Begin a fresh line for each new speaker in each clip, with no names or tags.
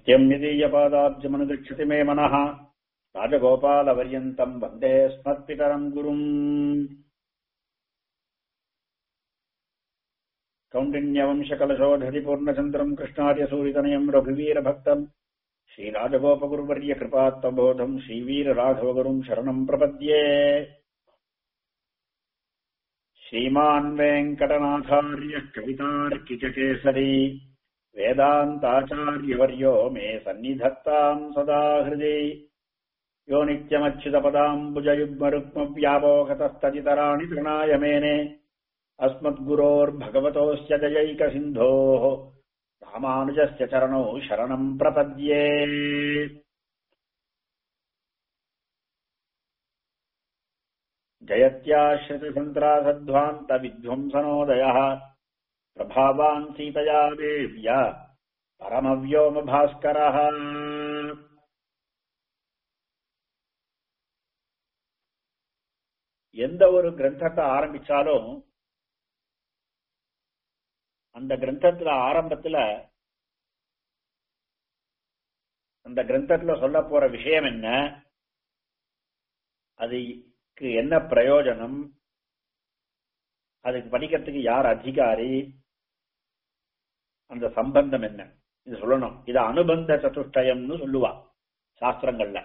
यम् यदीयपादाब्जमनुगच्छति मे मनः राजगोपालपर्यन्तम् वन्दे स्मत्पितरम् गुरुम् कौण्डिन्यवंशकलशोधरिपूर्णचन्द्रम् कृष्णार्यसूरितनयम् रघुवीरभक्तम् श्रीराजगोपगुरुवर्यकृपात्तबोधम् श्रीवीरराघवगुरुम् शरणम् प्रपद्ये श्रीमान् वेङ्कटनाथार्यः कवितार्किचकेसरी वेदान्ताचार्यवर्यो मे सन्निधत्ताम् सदा हृदि यो नित्यमच्युतपदाम्बुजयुग्मरुक्मव्यापोहतस्तदितराणि तृणाय मेने अस्मद्गुरोर्भगवतोऽस्य दयैकसिन्धोः रामानुजस्य चरणौ शरणम् प्रपद्ये जयत्याश्रितसन्त्रासध्वान्तविध्वंसनोदयः प्रभावान् सीतया देव्य परमव्योमभास्करः எந்த ஒரு கிரந்தத்தை ஆரம்பிச்சாலும் அந்த கிரந்தத்துல ஆரம்பத்துல அந்த கிரந்தத்துல சொல்ல போற விஷயம் என்ன அதுக்கு என்ன பிரயோஜனம் அதுக்கு படிக்கிறதுக்கு யார் அதிகாரி அந்த சம்பந்தம் என்ன இது சொல்லணும் இது அனுபந்த சதுஷ்டயம்னு சொல்லுவா சாஸ்திரங்கள்ல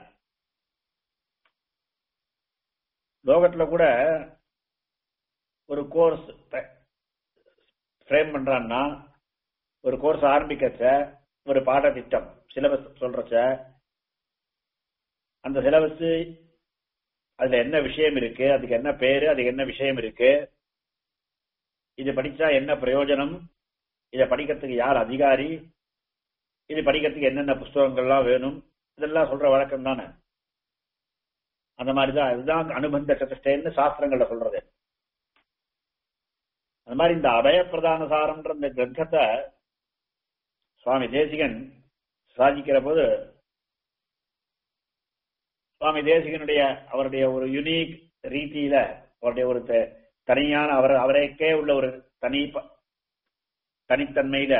லோகத்துல கூட ஒரு கோர்ஸ் ஃப்ரேம் பண்றான்னா ஒரு கோர்ஸ் ஆரம்பிக்கச்ச ஒரு பாடத்திட்டம் சிலபஸ் சொல்றச்ச அந்த சிலபஸ் அதுல என்ன விஷயம் இருக்கு அதுக்கு என்ன பேரு அதுக்கு என்ன விஷயம் இருக்கு இது படிச்சா என்ன பிரயோஜனம் இதை படிக்கிறதுக்கு யார் அதிகாரி இது படிக்கிறதுக்கு என்னென்ன புஸ்தகங்கள்லாம் வேணும் இதெல்லாம் சொல்ற வழக்கம் தானே அந்த மாதிரிதான் இதுதான் அனுபந்த சதுஷ்டயன்னு சாஸ்திரங்கள்ல சொல்றது அந்த மாதிரி இந்த அபயப்பிரதான சாரம்ன்ற இந்த கிரந்தத்தை சுவாமி தேசிகன் சாதிக்கிற போது சுவாமி தேசிகனுடைய அவருடைய ஒரு யுனிக் ரீதியில அவருடைய ஒரு தனியான அவர் அவரைக்கே உள்ள ஒரு தனி தனித்தன்மையில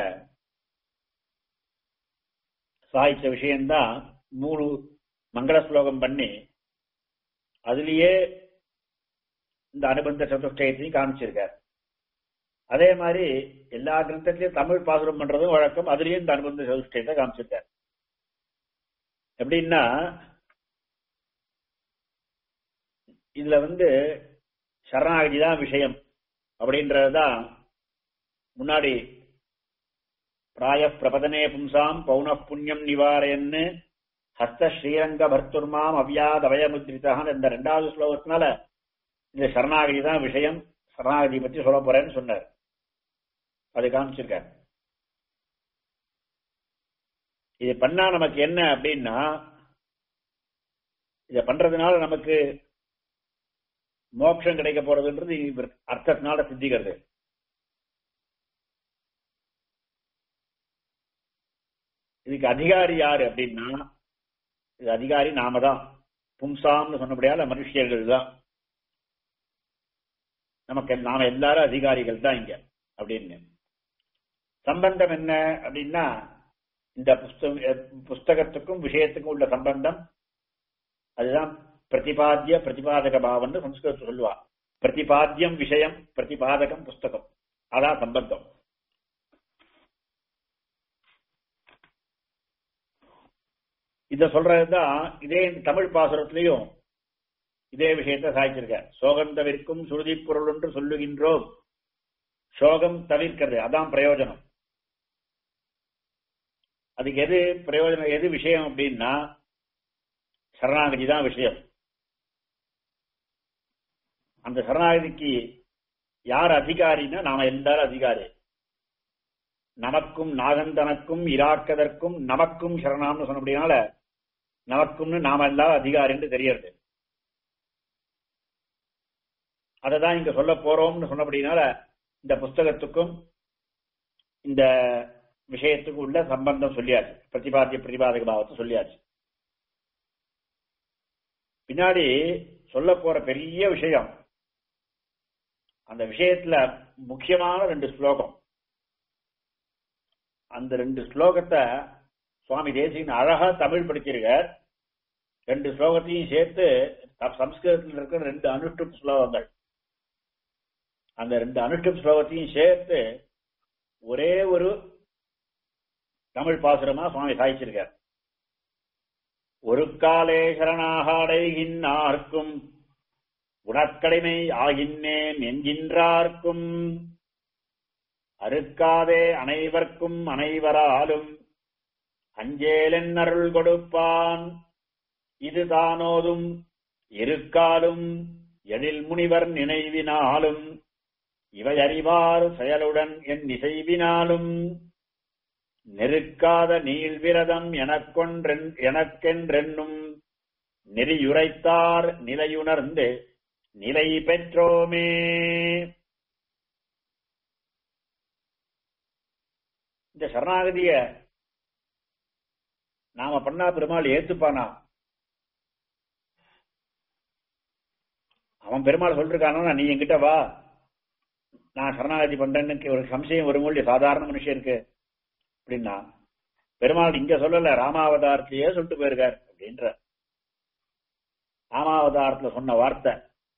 சாதிச்ச விஷயம்தான் மூணு மங்கள ஸ்லோகம் பண்ணி அதுலயே இந்த அனுபந்த சதுஷ்டயத்தையும் காமிச்சிருக்கார் அதே மாதிரி எல்லா கிரந்தத்திலையும் தமிழ் பாசுரம் பண்றதும் வழக்கம் அதுலயும் இந்த அனுபந்த சதுஷ்டயத்தை காமிச்சிருக்கார் எப்படின்னா இதுல வந்து சரணாகதி தான் விஷயம் அப்படின்றதுதான் முன்னாடி பிராய பிரபதனே பும்சாம் பௌன புண்ணியம் நிவாரயன்னு ஹஸ்த ஸ்ரீரங்க பர்த்துர்மாம் அவ்யாத் அவயமுத்ரிதான் இந்த ரெண்டாவது ஸ்லோகத்தினால இந்த சரணாகதி தான் விஷயம் சரணாகதி பற்றி சொல்ல போறேன்னு சொன்னார் அது காமிச்சிருக்கார் இது பண்ணா நமக்கு என்ன அப்படின்னா இத பண்றதுனால நமக்கு மோட்சம் கிடைக்க போறதுன்றது அர்த்தத்தினால சித்திக்கிறது இதுக்கு அதிகாரி யாரு அப்படின்னா இது அதிகாரி நாம தான் பும்சாம்னு சொன்னபடியால மனுஷியர்கள் தான் நமக்கு நாம எல்லாரும் அதிகாரிகள் தான் இங்க அப்படின்னு சம்பந்தம் என்ன அப்படின்னா இந்த புஸ்தக புஸ்தகத்துக்கும் விஷயத்துக்கும் உள்ள சம்பந்தம் அதுதான் பிரதிபாத்திய பிரதிபாதக பாவம்னு சம்ஸ்கிருதத்தை சொல்லுவா பிரதிபாத்தியம் விஷயம் பிரதிபாதகம் புஸ்தகம் அதான் சம்பந்தம் இத சொல்றதுதான் இதே தமிழ் பாசுரத்திலையும் இதே விஷயத்தை சாய்ச்சிருக்க சோகம் தவிர்க்கும் சுருதி பொருள் என்று சொல்லுகின்றோம் சோகம் தவிர்க்கிறது அதான் பிரயோஜனம் அதுக்கு எது பிரயோஜனம் எது விஷயம் அப்படின்னா சரணாகதி தான் விஷயம் அந்த சரணாகதிக்கு யார் அதிகாரின்னா நாம எல்லாரும் அதிகாரி நமக்கும் நாகந்தனக்கும் இராக்கதற்கும் நமக்கும் சரணாம்னு சொன்னபடினால நமக்கும்னு நாம எல்லாரும் அதிகாரின்னு தெரியறது அததான் இங்க சொல்ல போறோம்னு சொன்னபடினால இந்த புஸ்தகத்துக்கும் இந்த விஷயத்துக்கும் உள்ள சம்பந்தம் சொல்லியாச்சு பிரதிபாத்திய பிரதிபாதக பாவத்தை சொல்லியாச்சு பின்னாடி சொல்ல போற பெரிய விஷயம் அந்த விஷயத்துல முக்கியமான ரெண்டு ஸ்லோகம் அந்த ரெண்டு ஸ்லோகத்தை சுவாமி தேசிகன் அழகா தமிழ் படிச்சிருக்கார் ரெண்டு ஸ்லோகத்தையும் சேர்த்து த- சம்ஸ்கிருதத்தில் இருக்கிற ரெண்டு அனுஷ்டுப் ஸ்லோகங்கள் அந்த ரெண்டு அனுஷ்டுப் ஸ்லோகத்தையும் சேர்த்து ஒரே ஒரு தமிழ் பாசுரமா சுவாமி சாய்ச்சிருக்கார் ஒரு காலே சரணாக அடைகின்றார்க்கும் உணக்கடிமை ஆகின்னேன் என்கின்றார்க்கும் அறுக்காதே அனைவர்க்கும் அனைவராலும் அஞ்சேலென் அருள் கொடுப்பான் இது தானோதும் இருக்காலும் எழில் முனிவர் நினைவினாலும் இவை அறிவார் செயலுடன் என் இசைவினாலும் நெருக்காத நீள்விரதம் எனக்கொன்றென் எனக்கென்றென்னும் நெறியுரைத்தார் நிலையுணர்ந்து நிலை பெற்றோமே இந்த சரணாகதிய நாம பண்ணா பெருமாள் ஏத்துப்பானா அவன் பெருமாள் சொல்லிருக்கானா நீ என்கிட்ட வா நான் சரணாகதி பண்றேன்னு ஒரு சம்சயம் வரும்போது சாதாரண மனுஷருக்கு அப்படின்னா பெருமாள் இங்க சொல்லல ராமாவதாரத்திலேயே சொல்லிட்டு போயிருக்கார் அப்படின்ற ராமாவதாரத்துல சொன்ன வார்த்தை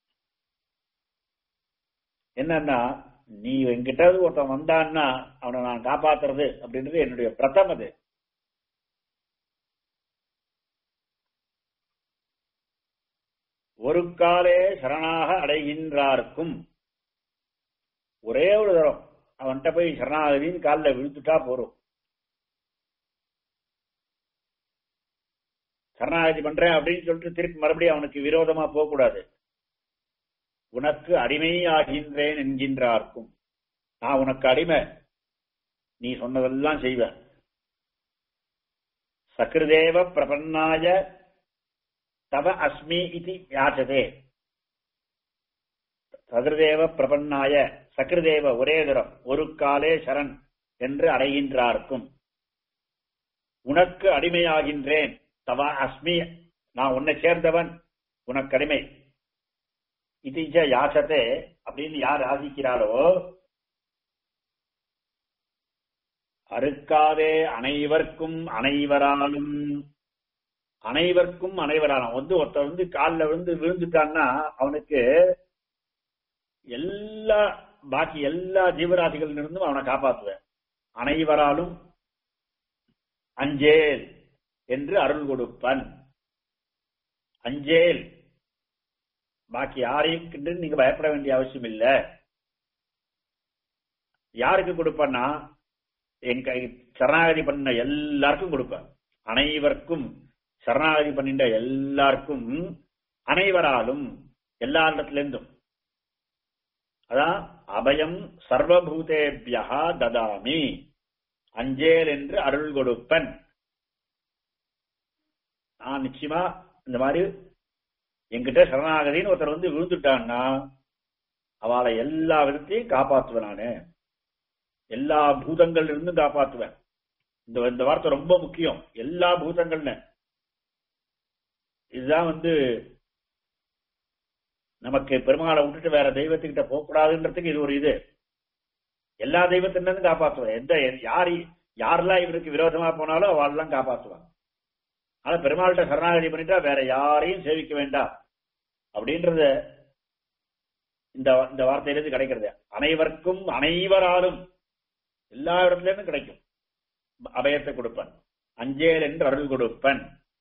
என்னன்னா நீ என்கிட்ட ஒருத்தன் வந்தான்னா அவனை நான் காப்பாத்துறது அப்படின்றது என்னுடைய பிரதம் அது ஒரு காலே சரணாக அடைகின்றார்க்கும் ஒரே ஒரு தரம் அவன்கிட்ட போய் சரணாகதின்னு காலில் விழுத்துட்டா போறோம் சரணாகதி பண்றேன் அப்படின்னு சொல்லிட்டு திருப்பி மறுபடியும் அவனுக்கு விரோதமா போகக்கூடாது உனக்கு அடிமை ஆகின்றேன் என்கின்றார்க்கும் நான் உனக்கு அடிமை நீ சொன்னதெல்லாம் செய்வேன் சகிருதேவ பிரபன்னாய தவ அஸ்மி இது யாச்சதே சகிருதேவ பிரபன்னாய சகிருதேவ ஒரே தரம் ஒரு காலே சரண் என்று அடைகின்றார்க்கும் உனக்கு அடிமையாகின்றேன் தவ அஸ்மி நான் உன்னை சேர்ந்தவன் உனக்கு அடிமை இது யாசத்தே அப்படின்னு யார் ஆசிக்கிறாளோ அறுக்காதே அனைவர்க்கும் அனைவராலும் அனைவருக்கும் அனைவராலும் வந்து ஒருத்தர் வந்து காலில் விழுந்து விழுந்துட்டான்னா அவனுக்கு எல்லா பாக்கி எல்லா ஜீவராசிகளில் இருந்தும் அவனை காப்பாற்றுவேன் அனைவராலும் அஞ்சேல் என்று அருள் கொடுப்பன் அஞ்சேல் பாக்கி யாரையும் கண்டு நீங்க பயப்பட வேண்டிய அவசியம் இல்ல யாருக்கு கொடுப்பேன்னா என் கை சரணாகதி பண்ண எல்லாருக்கும் கொடுப்பேன் அனைவருக்கும் சரணாகதி பண்ணிட்ட எல்லாருக்கும் அனைவராலும் எல்லா இடத்திலிருந்தும் அதான் அபயம் சர்வபூதேபியா ததாமி அஞ்சேல் என்று அருள் கொடுப்பன் நான் நிச்சயமா இந்த மாதிரி என்கிட்ட சரணாகதின்னு ஒருத்தர் வந்து விழுந்துட்டான்னா அவளை எல்லா விதத்தையும் காப்பாத்துவேன் நானு எல்லா பூதங்கள்ல இருந்தும் காப்பாத்துவேன் இந்த இந்த வார்த்தை ரொம்ப முக்கியம் எல்லா பூதங்கள்னு இதுதான் வந்து நமக்கு பெருமாளை விட்டுட்டு வேற தெய்வத்துக்கிட்ட போகக்கூடாதுன்றதுக்கு இது ஒரு இது எல்லா தெய்வத்திலிருந்து காப்பாற்றுவேன் எந்த யார் யாரெல்லாம் இவருக்கு விரோதமா போனாலும் அவளெல்லாம் காப்பாற்றுவாங்க ஆனா பெருமாள்கிட்ட சரணாகதி பண்ணிட்டா வேற யாரையும் சேவிக்க வேண்டாம் அப்படின்றத இந்த இந்த வார்த்தையிலிருந்து கிடைக்கிறது அனைவருக்கும் அனைவராலும் எல்லா இடத்துல இருந்து கிடைக்கும் அபயத்தை கொடுப்பன் அஞ்சேல் என்று அருள் கொடுப்பன்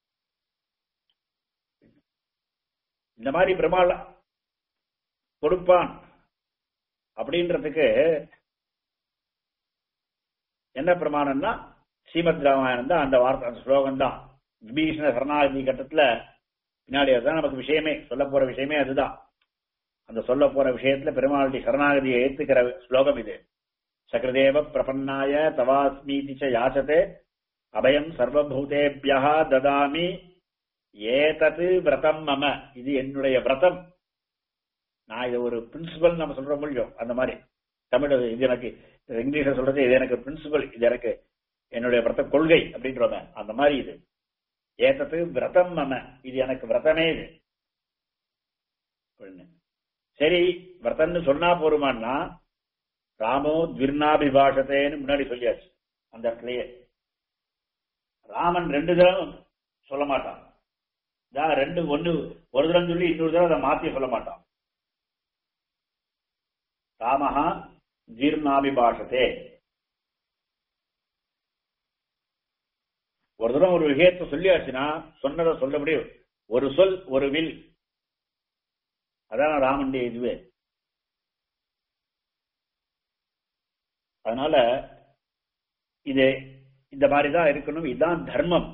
இந்த மாதிரி பெருமாள் கொடுப்பான் அப்படின்றதுக்கு என்ன பிரமாணம்னா ஸ்ரீமத் ராமாயணம் தான் அந்த வார்த்தை அந்த ஸ்லோகம் தான் விபீஷண சரணாகதி கட்டத்துல பின்னாடி அதுதான் நமக்கு விஷயமே சொல்ல போற விஷயமே அதுதான் அந்த சொல்ல போற விஷயத்துல பெருமாளுடைய சரணாகதியை ஏத்துக்கிற ஸ்லோகம் இது சகிருதேவ பிரபன்னாய தவாஸ்மீதி ச யாச்சதே அபயம் சர்வபூதேபியா ததாமி ஏதது விரதம் மம இது என்னுடைய விரதம் நான் இது ஒரு பிரின்சிபல் நம்ம சொல்ற முடியும் அந்த மாதிரி தமிழ் இது எனக்கு இங்கிலீஷ்ல சொல்றது இது எனக்கு பிரின்சிபல் இது எனக்கு என்னுடைய விரத கொள்கை அப்படின்றவங்க அந்த மாதிரி இது ஏத்தது விரதம் மம இது எனக்கு விரதமே இது சரி விரதம்னு சொன்னா போருமான்னா ராமோ துர்ணாபிபாஷத்தேன்னு முன்னாடி சொல்லியாச்சு அந்த இடத்துலயே ராமன் ரெண்டு தடவை சொல்ல மாட்டான் இதான் ரெண்டு ஒண்ணு ஒரு தடவை சொல்லி இன்னொரு தடவை அதை மாத்தி சொல்ல மாட்டான் ராமஹா ஜீர்ணாபிபாஷத்தே ஒரு தடவை ஒரு விஷயத்தை சொல்லியாச்சுன்னா சொன்னதை சொல்லபடி ஒரு சொல் ஒரு வில் அதான் ராமனுடைய இதுவே அதனால இது இந்த மாதிரி தான் இருக்கணும் இதுதான் தர்மம்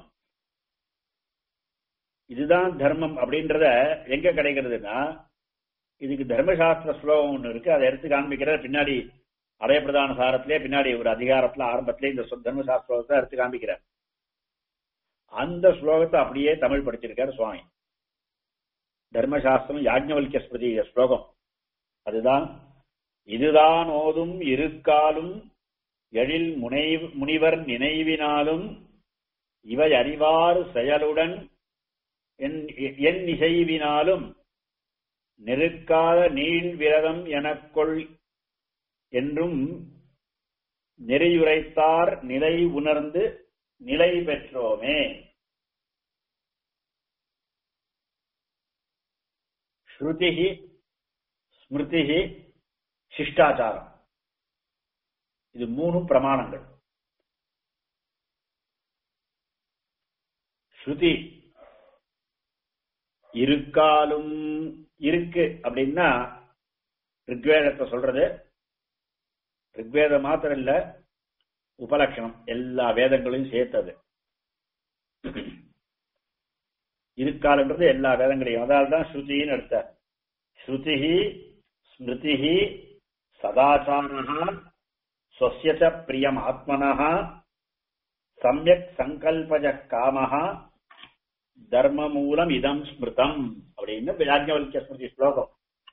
இதுதான் தர்மம் அப்படின்றத எங்க கிடைக்கிறதுனா இதுக்கு தர்மசாஸ்திர ஸ்லோகம் ஒன்று இருக்கு அதை எடுத்து காண்பிக்கிற பின்னாடி அடையப்பிரதான சாரத்திலே பின்னாடி ஒரு அதிகாரத்துல ஆரம்பத்திலே இந்த சொ- தர்மசாஸ்திரத்தை எடுத்து காண்பிக்கிறார் அந்த ஸ்லோகத்தை அப்படியே தமிழ் படிச்சிருக்காரு சுவாமி தர்மசாஸ்திரம் யாஜ்ஞவல்கிய ஸ்மிருதி ஸ்லோகம் அதுதான் இதுதான் ஓதும் இருக்காலும் எழில் முனை முனிவர் நினைவினாலும் இவை அறிவார் செயலுடன் என் என் இசைவினாலும் நெருக்காத நீள் விரதம் எனக்கொள் என்றும் நெறியுரைத்தார் நிலை உணர்ந்து நிலை பெற்றோமே ஸ்ருதிஹி ஸ்மிருதிஹி சிஷ்டாச்சாரம் இது மூணும் பிரமாணங்கள் ஸ்ருதி இருக்காலும் இருக்கு அப்படின்னா ரிக்வேதத்தை சொல்றது ரிக்வேதம் மாத்திரம் இல்ல உபலட்சணம் எல்லா வேதங்களையும் சேர்த்தது இருக்காலன்றது எல்லா வேதங்களையும் அதாவது தான் ஸ்ருதின்னு எடுத்த ஸ்ருதிஹி ஸ்மிருதிஹி சதாச்சாரா ஸ்வசிய ச பிரியம் ஆத்மனः சமயக் சங்கல்பஜ காமஹ தர்மமூலம் இதம் ஸ்மிருதம் அப்படின்னு யாஜ்ஞவல்கிய ஸ்மிருதி ஸ்லோகம்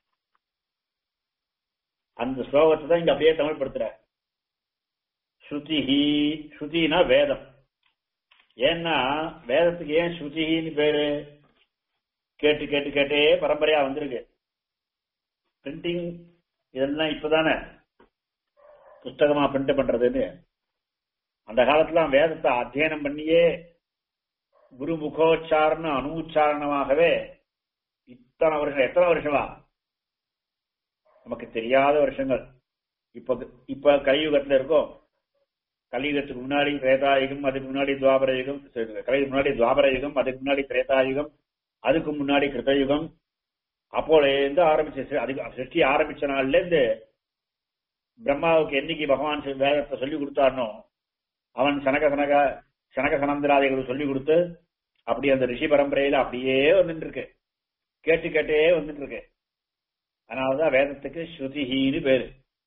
அந்த ஸ்லோகத்தை தான் இங்க அப்படியே தமிழ் படுத்துற ஸ்ருதிஹி ஸ்ருதினா வேதம் ஏன்னா வேதத்துக்கு ஏன் ஸ்ருதிஹின்னு பேரு கேட்டு கேட்டு கேட்டே பரம்பரையா வந்திருக்கு பிரிண்டிங் இதெல்லாம் இப்பதானே புஸ்தகமா பிரிண்ட் பண்றதுன்னு அந்த காலத்துல வேதத்தை அத்தியனம் பண்ணியே குரு முகோச்சாரணம் அனுச்சாரணமாகவே இத்தனை வருஷம் எத்தனை வருஷமா நமக்கு தெரியாத வருஷங்கள் இப்ப இப்ப கலியுகத்துல இருக்கோம் கலியுகத்துக்கு முன்னாடி திரேதாயுகம் அதுக்கு முன்னாடி துவாபர யுகம் கலியுகம் முன்னாடி துவாபர யுகம் அதுக்கு முன்னாடி திரேதாயுகம் அதுக்கு முன்னாடி கிருத்தயுகம் அப்போலேருந்து ஆரம்பிச்சு அதுக்கு சிருஷ்டி ஆரம்பிச்ச நாள்ல இருந்து பிரம்மாவுக்கு என்னைக்கு பகவான் வேதத்தை சொல்லி கொடுத்தானோ அவன் சனக சனக சனக சனந்திராதிகள் சொல்லி கொடுத்து அப்படி அந்த ரிஷி பரம்பரையில அப்படியே வந்துட்டு இருக்கு கேட்டு கேட்டே வந்துட்டு இருக்கு அதனாலதான் வேதத்துக்கு ஸ்ருதிஹின்னு பேரு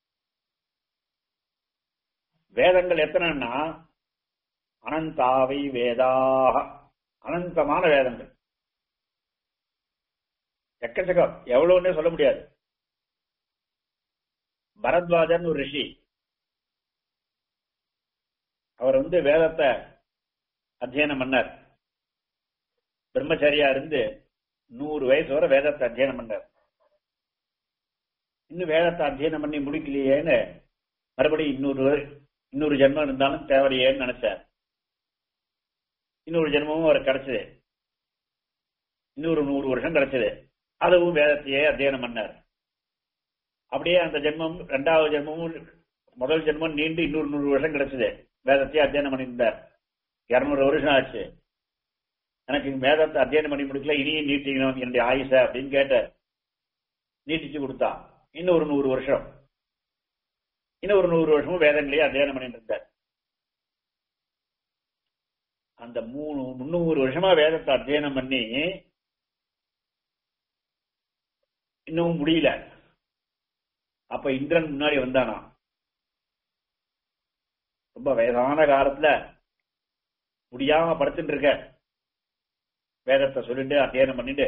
வேதங்கள் எத்தனைன்னா அனந்தாவை வேதாக அனந்தமான வேதங்கள் எக்கச்சக்கம் எவ்வளவுன்னே சொல்ல முடியாது பரத்வாஜன் ஒரு ரிஷி அவர் வந்து வேதத்தை அத்தியனம் பண்ணார் பிரம்மச்சரியா இருந்து நூறு வயசு வரை வேதத்தை அத்தியனம் பண்ணார் இன்னும் வேதத்தை அத்தியனம் பண்ணி முடிக்கலையேன்னு மறுபடியும் இன்னொரு இன்னொரு ஜென்மம் இருந்தாலும் தேவையேன்னு நினைச்சார் இன்னொரு ஜென்மமும் அவர் கிடைச்சது இன்னொரு நூறு வருஷம் கிடைச்சது அதுவும் வேதத்தையே அத்தியனம் பண்ணார் அப்படியே அந்த ஜென்மம் ரெண்டாவது ஜென்மமும் முதல் ஜென்மம் நீண்டு இன்னொரு நூறு வருஷம் கிடைச்சது வேதத்தையே அத்தியனம் பண்ணியிருந்தார் இருநூறு வருஷம் ஆச்சு எனக்கு வேதத்தை அத்தியனம் பண்ணி முடிக்கல இனியும் நீட்டிக்கணும் என்னுடைய ஆயுச அப்படின்னு கேட்ட நீட்டிச்சு கொடுத்தா இன்னும் ஒரு நூறு வருஷம் இன்னும் ஒரு நூறு வருஷமும் வேதங்களையே அத்தியனம் பண்ணிட்டு இருந்தார் அந்த மூணு முன்னூறு வருஷமா வேதத்தை அத்தியனம் பண்ணி இன்னும் முடியல அப்ப இந்திரன் முன்னாடி வந்தானா ரொம்ப வயதான காலத்துல முடியாம படுத்துட்டு இருக்க வேதத்தை சொல்லிட்டு அத்தியனம் பண்ணிட்டு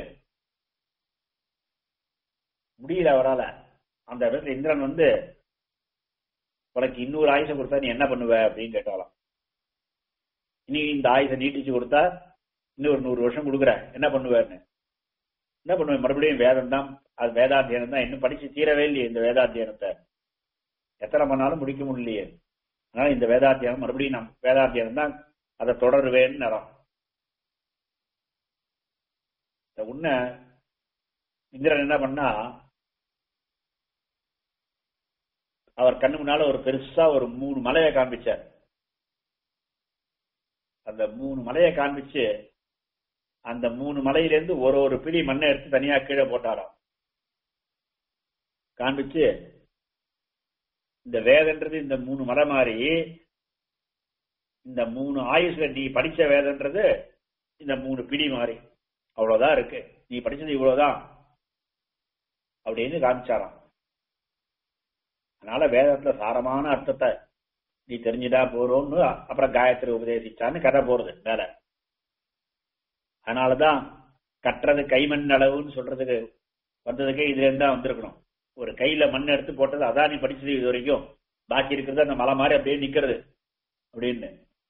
முடியல அவரால அந்த இடத்துல இந்திரன் வந்து உனக்கு இன்னொரு ஆயுசம் கொடுத்தா நீ என்ன பண்ணுவ அப்படின்னு கேட்டாலாம் இனி இந்த ஆயுசை நீட்டிச்சு கொடுத்தா இன்னொரு நூறு வருஷம் கொடுக்குற என்ன பண்ணுவேன்னு என்ன பண்ணுவேன் மறுபடியும் வேதம் தான் அது வேதாத்தியனம் தான் இன்னும் படிச்சு தீரவே இல்லையே இந்த வேதாத்தியனத்தை எத்தனை பண்ணாலும் முடிக்க முடியலையே அதனால இந்த வேதாத்தியனம் மறுபடியும் நம் வேதாத்தியனம் தான் அதை தொடருவேன்னு அர்த்தம் இந்த உன்னை இந்திரன் என்ன பண்ணா அவர் கண்ணு முன்னால ஒரு பெருசா ஒரு மூணு மலையை காண்பிச்சார் அந்த மூணு மலையை காண்பிச்சு அந்த மூணு மலையிலேருந்து ஒரு ஒரு பிடி மண்ணை எடுத்து தனியா கீழே போட்டாராம் காண்பிச்சு இந்த வேதன்றது இந்த மூணு மலை மாதிரி இந்த மூணு ஆயுஷ்ல நீ படிச்ச வேதன்றது இந்த மூணு பிடி மாதிரி அவ்வளவுதான் இருக்கு நீ படிச்சது இவ்வளவுதான் அப்படின்னு காமிச்சாராம் அதனால வேதத்துல சாரமான அர்த்தத்தை நீ தெரிஞ்சுட்டா போறோம்னு அப்புறம் காயத்ரி உபதேசிச்சான்னு கதை போறது மேல அதனாலதான் கட்டுறது கைமண் அளவுன்னு சொல்றதுக்கு வந்ததுக்கே இதுல இருந்தா வந்திருக்கணும் ஒரு கையில மண் எடுத்து போட்டது அதான் நீ படிச்சது இது வரைக்கும் பாக்கி இருக்கிறது அந்த மலை மாதிரி அப்படியே நிக்கிறது அப்படின்னு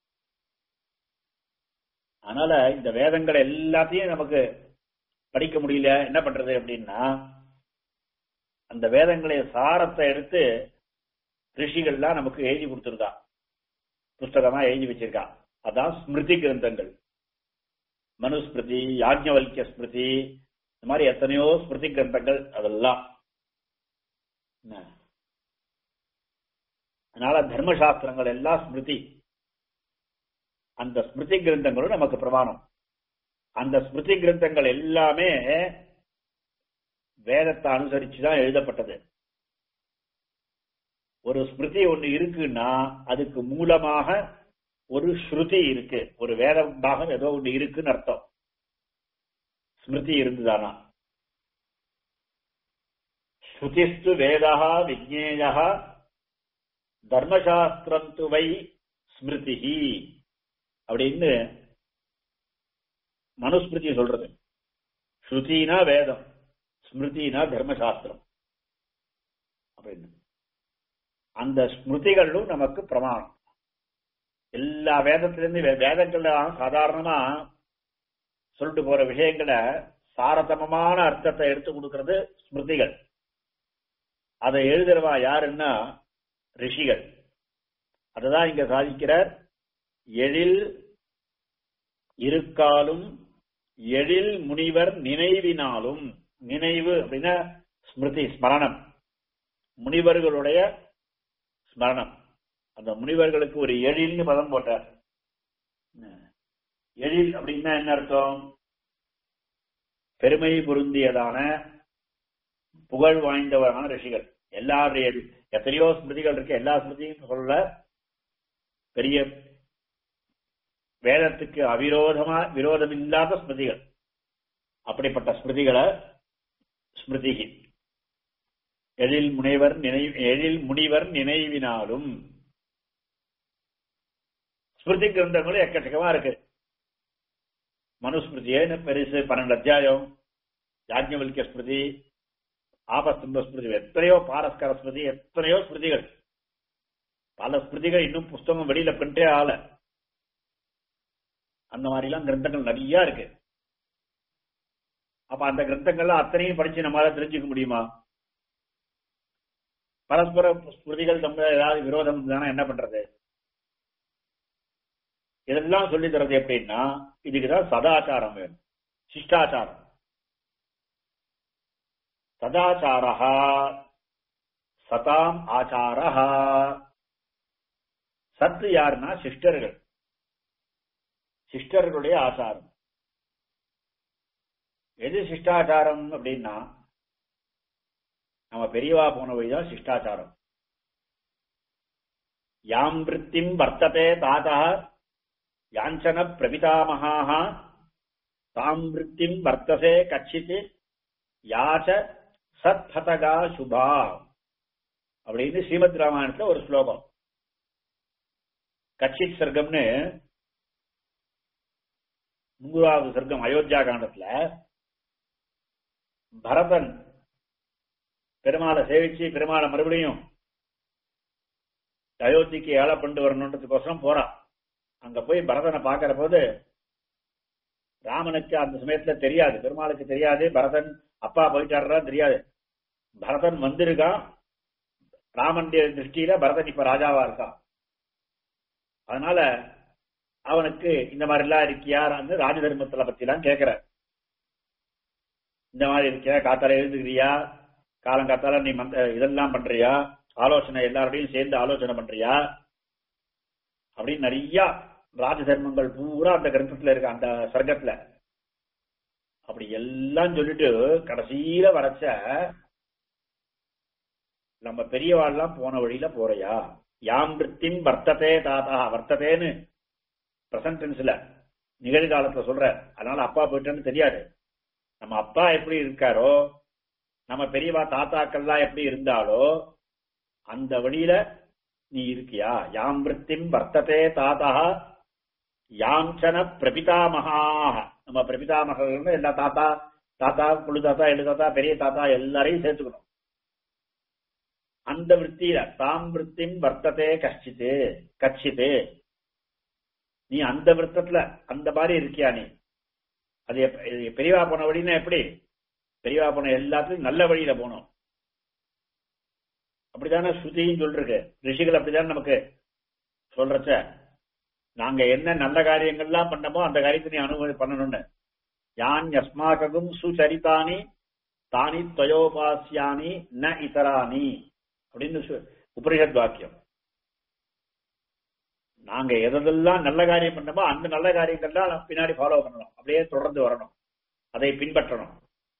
அதனால இந்த வேதங்கள் எல்லாத்தையும் நமக்கு படிக்க முடியல என்ன பண்றது அப்படின்னா அந்த வேதங்களை சாரத்தை எடுத்து ரிஷிகள்லாம் நமக்கு எழுதி கொடுத்துருக்கா புஸ்தகமா எழுதி வச்சிருக்கா அதான் ஸ்மிருதி கிரந்தங்கள் மனுஸ்மிருதி யாஜ்ஞவல்கிய ஸ்மிருதி இந்த மாதிரி எத்தனையோ ஸ்மிருதி கிரந்தங்கள் அதெல்லாம் என்ன? அதனால தர்மசாஸ்திரங்கள் எல்லாம் ஸ்மிருதி அந்த ஸ்மிருதி கிரந்தங்களும் நமக்கு பிரமாணம் அந்த ஸ்மிருதி கிரந்தங்கள் எல்லாமே வேதத்தை அனுசரிச்சுதான் எழுதப்பட்டது ஒரு ஸ்மிருதி ஒண்ணு இருக்குன்னா அதுக்கு மூலமாக ஒரு ஸ்ருதி இருக்கு ஒரு வேத பாகம் ஏதோ ஒண்ணு இருக்குன்னு அர்த்தம் ஸ்மிருதி இருந்துதானா ஸ்ருதிஸ்து வேதா விஜ்ஞேய தர்மசாஸ்திரம் து வை ஸ்மிருதி அப்படின்னு மனுஸ்மிருதி சொல்றது ஸ்ருதினா வேதம் ஸ்மிருதினா தர்மசாஸ்திரம் அப்படின்னு அந்த ஸ்மிருதிகளும் நமக்கு பிரமாணம் எல்லா வேதத்திலிருந்து வே- வேதங்கள்ல சாதாரணமா சொல்லிட்டு போற விஷயங்களை சாரதமமான அர்த்தத்தை எடுத்து கொடுக்கிறது ஸ்மிருதிகள் அதை எழுதுறவா யாருன்னா ரிஷிகள் அததான் இங்க சாதிக்கிறார் எழில் இருக்காலும் எழில் முனிவர் நினைவினாலும் நினைவு அப்படின்னா ஸ்மிருதி ஸ்மரணம் முனிவர்களுடைய ஸ்மரணம் அந்த முனிவர்களுக்கு ஒரு எழில்னு பதம் போட்டார் எழில் அப்படின்னா என்ன அர்த்தம் பெருமை பொருந்தியதான புகழ் வாய்ந்தவரான ரிஷிகள் எல்லாருடைய எத்தனையோ ஸ்மிருதிகள் இருக்கு எல்லா ஸ்மிருதியும் சொல்ல பெரிய வேதத்துக்கு அவிரோதமா விரோதம் இல்லாத ஸ்மிருதிகள் அப்படிப்பட்ட ஸ்மிருதிகளை ஸ்மிருதிகி எழில் முனைவர் நினைவு எழில் முனிவர் நினைவினாலும் ஸ்மிருதி கிரந்தங்களும் எக்கச்சக்கமா இருக்கு மனுஸ்மிருதியே பெருசு பன்னெண்டு அத்தியாயம் யாஜ்ஞவல்கிய ஸ்மிருதி ஆபஸ்தம்ப ஸ்மிருதி எத்தனையோ பாரஸ்கர ஸ்மிருதி எத்தனையோ ஸ்மிருதிகள் பல ஸ்மிருதிகள் இன்னும் புஸ்தகம் வெளியில பிரிண்டே ஆகல அந்த மாதிரி எல்லாம் கிரந்தங்கள் நிறைய இருக்கு அப்ப அந்த கிரந்தங்கள்லாம் அத்தனையும் படிச்சு நம்மளால தெரிஞ்சுக்க முடியுமா பரஸ்பர ஸ்மிருதிகள் நம்ம ஏதாவது விரோதம் இருந்தானா என்ன பண்றது இதெல்லாம் சொல்லி தர்றது எப்படின்னா இதுக்குதான் சதாச்சாரம் வேணும் சிஷ்டாச்சாரம் சதாச்சாரா சதாம் ஆச்சாரா சத்து யாருன்னா சிஸ்டர்கள் சிஸ்டர்களுடைய ஆச்சாரம் எது சிஷ்டாச்சாரம் அப்படின்னா நம்ம பெரியவா போன வழிதான் சிஷ்டாச்சாரம் யாம் விற்த்திம் வர்த்ததே தாத்தா யாஞ்சன பிரபிதாமகாக தாம் விற்த்திம் வர்த்தசே கச்சித் யாச்ச சத்பதகா சுபா அப்படின்னு ஸ்ரீமத் ராமாயணத்துல ஒரு ஸ்லோகம் கச்சித் சர்க்கம்னு நூறாவது சர்க்கம் அயோத்தியா காண்டத்துல பரதன் பெருமாளை சேவிச்சு பெருமாளை மறுபடியும் அயோத்திக்கு ஏழை கொண்டு வரணுன்றதுக்கோசரம் போறான் அங்க போய் பரதனை பாக்குற போது ராமனுக்கு அந்த சமயத்துல தெரியாது பெருமாளுக்கு தெரியாது பரதன் அப்பா போயிட்டாருடா தெரியாது பரதன் வந்திருக்கான் ராமனுடைய திருஷ்டியில பரதன் இப்ப ராஜாவா இருக்கான் அதனால அவனுக்கு இந்த மாதிரி எல்லாம் இருக்கியா வந்து ராஜ தர்மத்துல பத்தி எல்லாம் கேக்குற இந்த மாதிரி இருக்கியா காத்தால எழுந்துக்கிறியா காலங்காத்தால நீ மந்த இதெல்லாம் பண்றியா ஆலோசனை எல்லாரோடையும் சேர்ந்து ஆலோசனை பண்றியா அப்படின்னு நிறைய ராஜ தர்மங்கள் பூரா அந்த கிரந்தத்துல இருக்கு அந்த சர்க்கத்துல அப்படி எல்லாம் சொல்லிட்டு கடைசியில வரைச்ச நம்ம பெரியவாள்லாம் போன வழியில போறையா யாம் விற்த்தின் வர்த்ததே தாத்தா வர்த்ததேன்னு பிரசன்ட் டென்ஸ்ல நிகழ்காலத்துல சொல்ற அதனால அப்பா போயிட்டேன்னு தெரியாது நம்ம அப்பா எப்படி இருக்காரோ நம்ம பெரியவா தாத்தாக்கள்லாம் எப்படி இருந்தாலோ அந்த வழியில நீ இருக்கியா யாம் விற்த்தின் வர்த்ததே தாத்தா யாஞ்சன பிரபிதாமகாக நம்ம பிரபிதாமகர்கள் எல்லா தாத்தா தாத்தா புழு தாத்தா எழு தாத்தா பெரிய தாத்தா எல்லாரையும் சேர்த்துக்கணும் அந்த விற்த்தியில தாம் விற்த்தின் வர்த்ததே கஷ்டித்து கட்சித்து நீ அந்த விருத்தத்துல அந்த மாதிரி இருக்கியா நீ அது எப்ப- இது பெரியவா போன வழின்னா எப்படி பெரியவா போன எல்லாத்துலயும் நல்ல வழியில போகணும் அப்படித்தானே ஸ்ருதியும் சொல்லிருக்கு ரிஷிகள் அப்படித்தானே நமக்கு சொல்றச்ச நாங்க என்ன நல்ல காரியங்கள்லாம் பண்ணமோ அந்த காரியத்தை நீ அனுமதி பண்ணணும்னு யான் யஸ்மாகவும் சுச்சரித்தானி தானி துவயோபாசியானி ந இதரானி அப்படின்னு சு- உபனிஷத் வாக்கியம் நாங்க எதெல்லாம் நல்ல காரியம் பண்ணமோ அந்த நல்ல காரியங்கள்லாம் நம்ம பின்னாடி ஃபாலோ பண்ணணும் அப்படியே தொடர்ந்து வரணும் அதை பின்பற்றணும்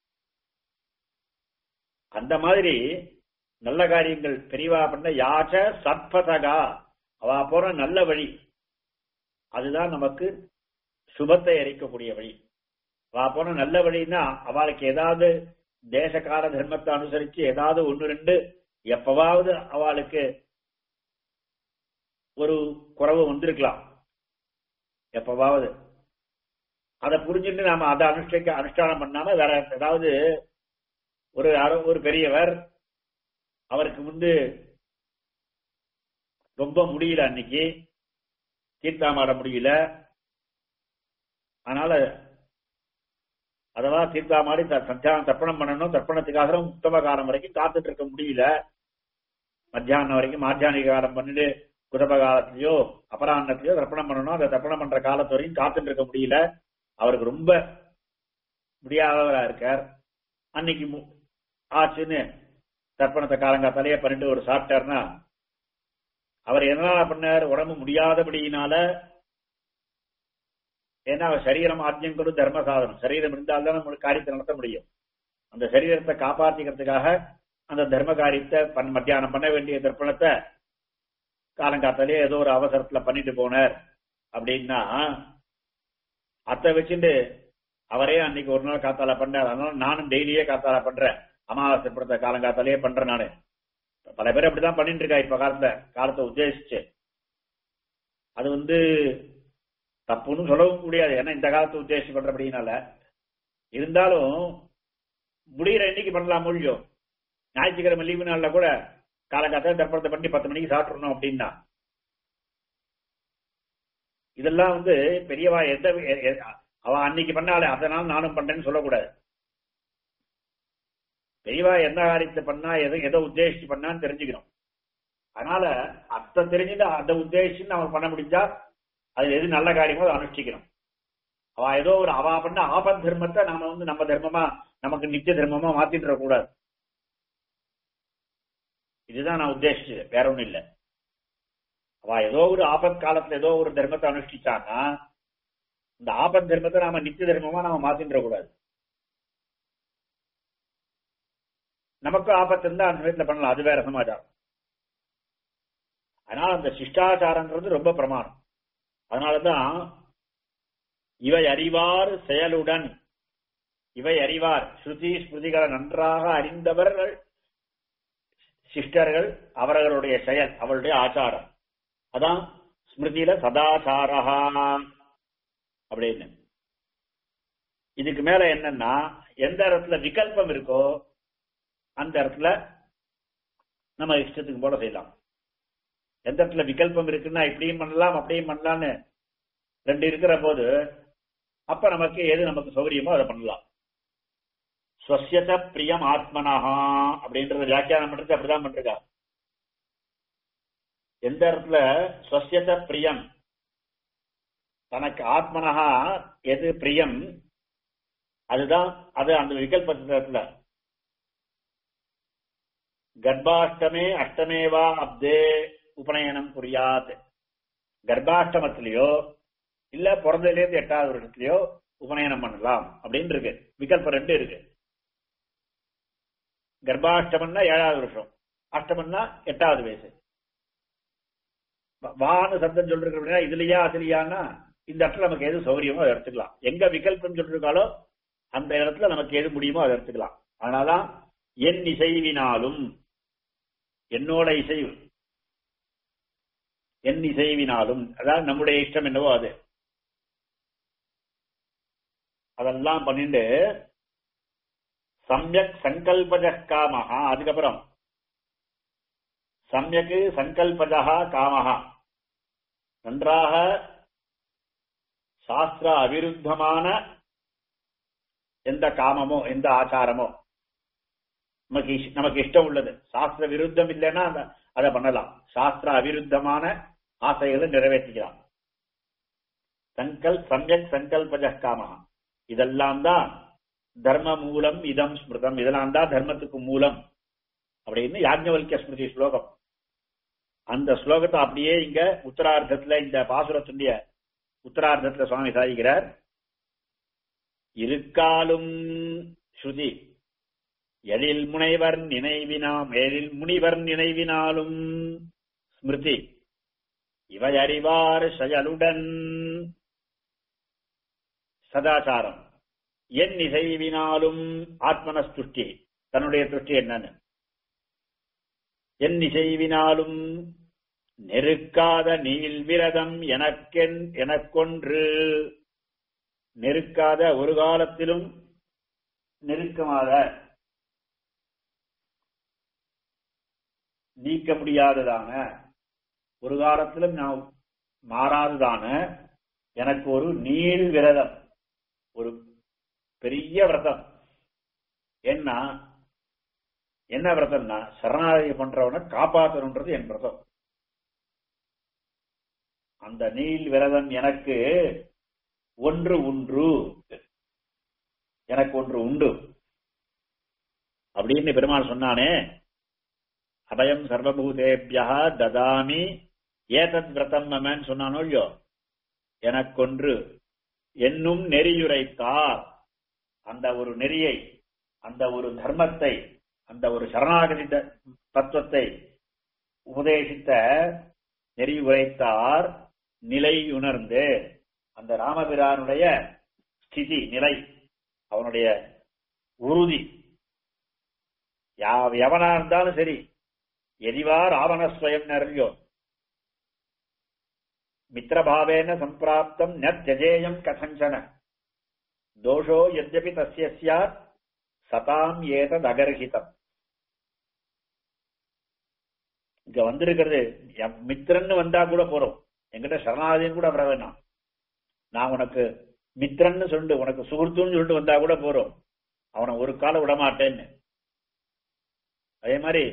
அந்த மாதிரி நல்ல காரியங்கள் பெரியவா பண்ண யாச்ச சத்பதகா அவ போற நல்ல வழி அதுதான் நமக்கு சுபத்தை அளிக்கக்கூடிய வழி அவ போன நல்ல வழின்னா அவளுக்கு ஏதாவது தேசகால தர்மத்தை அனுசரிச்சு ஏதாவது ஒன்று ரெண்டு எப்பவாவது அவளுக்கு ஒரு குறவு வந்திருக்கலாம் எப்பவாவது அதை புரிஞ்சுட்டு நாம அதை அனுஷ்டிக்க அனுஷ்டானம் பண்ணாம வேற ஏதாவது ஒரு யாரோ- ஒரு பெரியவர் அவருக்கு வந்து ரொம்ப முடியல அன்னைக்கு தீர்த்தாமாட முடியல அதனால அதவா தீர்த்தாமாடி த- சத்தியானம் தர்ப்பணம் பண்ணணும் தர்ப்பணத்துக்காக உத்தம காலம் வரைக்கும் காத்துட்டு இருக்க முடியல மத்தியானம் வரைக்கும் மாத்தியானிக காலம் பண்ணிட்டு குதப காலத்திலயோ அபராண்ணத்திலயோ தர்ப்பணம் பண்ணணும் அந்த தர்ப்பணம் பண்ற காலத்து வரைக்கும் காத்துட்டு இருக்க முடியல அவருக்கு ரொம்ப முடியாதவரா இருக்கார் அன்னைக்கு மு- ஆச்சுன்னு தர்ப்பணத்தை காலங்காத்தாலேயே பண்ணிட்டு ஒரு சாப்பிட்டாருன்னா அவர் என்ன பண்ணார் உடம்பு முடியாதபடியினால ஏன்னா அவர் சரீரம் ஆத்தியம் கொடு தர்ம சாதனம் சரீரம் இருந்தால்தான் நம்ம காரியத்தை நடத்த முடியும் அந்த சரீரத்தை காப்பாத்திக்கிறதுக்காக அந்த தர்ம காரியத்தை பண் மத்தியானம் பண்ண வேண்டிய தர்ப்பணத்தை காலங்காத்தாலே ஏதோ ஒரு அவசரத்துல பண்ணிட்டு போனார் அப்படின்னா அத்தை வச்சுட்டு அவரே அன்னைக்கு ஒரு நாள் காத்தால பண்ணார் அதனால நானும் டெய்லியே காத்தால பண்றேன் அமாவாசை படத்தை காலங்காத்தாலேயே பண்றேன் நானு பல பேர் அப்படிதான் பண்ணிட்டு இருக்கா இப்ப காலத்தை காலத்தை உத்தேசிச்சு அது வந்து தப்புன்னு சொல்லவும் முடியாது ஏன்னா இந்த காலத்தை உத்தேசிச்சு பண்றபடினால இருந்தாலும் முடிகிற இன்னைக்கு பண்ணலாம் முடியும் ஞாயிற்றுக்கிழமை லீவு நாள்ல கூட காலங்காத்தால தர்ப்பணத்தை பண்ணி பத்து மணிக்கு சாப்பிட்டுறணும் அப்படின்னா இதெல்லாம் வந்து பெரியவா எந்த எ- எ- அவ அன்னைக்கு பண்ணாலே அதனால நானும் பண்றேன்னு சொல்லக்கூடாது பெரியவா எந்த காரியத்தை பண்ணா எதை எதை உத்தேசிச்சு பண்ணான்னு தெரிஞ்சுக்கணும் அதனால அத்தை தெரிஞ்சுட்டு அதை உத்தேசிச்சு நம்ம பண்ண முடிஞ்சா அது எது நல்ல காரியமோ அதை அனுஷ்டிக்கணும் அவ ஏதோ ஒரு அவ பண்ண ஆபத் தர்மத்தை நாம வந்து நம்ம தர்மமா நமக்கு நித்திய தர்மமா மாத்திட்டு கூடாது இதுதான் நான் உத்தேசிச்சது வேற ஒண்ணும் இல்ல அவ ஏதோ ஒரு ஆபத் காலத்துல ஏதோ ஒரு தர்மத்தை அனுஷ்டிச்சான்னா இந்த ஆபத் தர்மத்தை நாம நித்திய தர்மமா நாம மாத்தின்ற கூடாது நமக்கு ஆபத்து இருந்தா அந்த விதத்துல பண்ணலாம் அது வேற சமாச்சாரம் அதனால அந்த சிஷ்டாச்சாரங்கிறது ரொம்ப பிரமாணம் அதனாலதான் இவை அறிவார் செயலுடன் இவை அறிவார் ஸ்ருதி ஸ்மிருதிகளை நன்றாக அறிந்தவர்கள் சிஷ்டர்கள் அவர்களுடைய செயல் அவருடைய ஆச்சாரம் அதான் ஸ்மிருதியில சதாச்சாரா அப்படின்னு இதுக்கு மேல என்னன்னா எந்த இடத்துல விகல்பம் இருக்கோ அந்த இடத்துல நம்ம இஷ்டத்துக்கு போல செய்யலாம் எந்த இடத்துல விகல்பம் இருக்குன்னா இப்படியும் பண்ணலாம் அப்படியும் பண்ணலாம்னு ரெண்டு இருக்கிற போது அப்ப நமக்கு எது நமக்கு சௌகரியமோ அதை பண்ணலாம் ஸ்வசியத பிரியம் ஆத்மனஹா அப்படின்றத வியாக்கியானம் பண்றது அப்படிதான் பண்றா எந்த இடத்துல ஸ்வசியத பிரியம் தனக்கு ஆத்மனஹா எது பிரியம் அதுதான் அது அந்த விகல்பத்துல கர்ப்பாஷ்டமே அஷ்டமேவா அப்தே உபநயனம் புரியாத் கர்ப்பாஷ்டமத்திலேயோ இல்ல பிறந்ததுலேருந்து எட்டாவது வருஷத்துலயோ உபநயனம் பண்ணலாம் அப்படின்னு இருக்கு விகல்பம் ரெண்டு இருக்கு கர்ப்பாஷ்டமம்னா ஏழாவது வருஷம் அஷ்டமம்னா எட்டாவது வயசு வான்னு சப்தம் சொல்லிருக்கு அப்படின்னா இதுலயா அதுலயான்னா இந்த இடத்துல நமக்கு எது சௌகரியமோ அதை எடுத்துக்கலாம் எங்க விகல்பம் சொல்லிருக்காலோ அந்த இடத்துல நமக்கு எது முடியுமோ அதை எடுத்துக்கலாம் அதனாலதான் என் இசைவினாலும் என்னோட இசைவு என் இசைவினாலும் அதாவது நம்முடைய இஷ்டம் என்னவோ அது அதெல்லாம் பண்ணிட்டு சமயக் சங்கல்பஜ காமஹா அதுக்கப்புறம் சமயக்கு சங்கல்பஜா காமஹா நன்றாக சாஸ்திர அவிருத்தமான எந்த காமமோ எந்த ஆச்சாரமோ நமக்கு இஷ்- நமக்கு இஷ்டம் உள்ளது சாஸ்திர விருத்தம் இல்லைன்னா அந்த- அதை பண்ணலாம் சாஸ்திர அவிருத்தமான ஆசைகளை நிறைவேற்றிக்கலாம் சங்கல் சமயக் சங்கல்பஜ காமஹா இதெல்லாம் தான் தர்ம மூலம் இதம் ஸ்மிருதம் இதெல்லாம் தான் தர்மத்துக்கு மூலம் அப்படின்னு யாஜ்ஞவல்கிய ஸ்மிருதி ஸ்லோகம் அந்த ஸ்லோகத்தை அப்படியே இங்க உத்தரார்த்தத்துல இந்த பாசுரத்துடைய உத்தரார்த்தத்துல சுவாமி சாதிக்கிறார் இருக்காலும் ஸ்ருதி எழில் முனைவர் நினைவினாம் எழில் முனிவர் நினைவினாலும் ஸ்மிருதி இவை அறிவார் செயலுடன் சதாச்சாரம் என் இசைவினாலும் ஆத்மன துஷ்டி தன்னுடைய துஷ்டி என்னன்னு என் இசைவினாலும் நெருக்காத நீள் விரதம் எனக்கென் எனக்கொன்று நெருக்காத ஒரு காலத்திலும் நெருக்கமாத நீக்க முடியாததான ஒரு காலத்திலும் நான் மாறாததான எனக்கு ஒரு நீள் விரதம் ஒரு பெரிய விரதம் என்ன என்ன விரதம்னா சரணாகதி பண்றவனை காப்பாற்றணுன்றது என் விரதம் அந்த நீள் விரதம் எனக்கு ஒன்று உண்டு எனக்கு ஒன்று உண்டு அப்படின்னு பெருமாள் சொன்னானே அபயம் சர்வபூதேபியா ததாமி ஏதத் விரதம் மமன்னு சொன்னானோ இல்லையோ எனக்கொன்று என்னும் நெறியுரைத்தார் அந்த ஒரு நெறியை அந்த ஒரு தர்மத்தை அந்த ஒரு சரணாகதி த- தத்துவத்தை உபதேசித்த நெறி உரைத்தார் நிலை உணர்ந்து அந்த ராமபிரானுடைய ஸ்திதி நிலை அவனுடைய உறுதி யா- எவனா இருந்தாலும் சரி எதிவா ராவணஸ்வயம் நிறையோ மித்திரபாவேன சம்பிராப்தம் ந தியஜேயம் கதஞ்சன தோஷோ எத்யபி தஸ்ய ஸ்யாத் சதாம் ஏதத் அகர்ஹிதம் இங்க வந்திருக்கிறது என் மித்திரன்னு வந்தா கூட போறோம் என்கிட்ட சரணாதின்னு கூட வர வேணாம் நான் உனக்கு மித்திரன்னு சொல்லிட்டு உனக்கு சுகுர்த்துன்னு சொல்லிட்டு வந்தா கூட போறோம் அவனை ஒரு காலம் விட மாட்டேன்னு அதே மாதிரி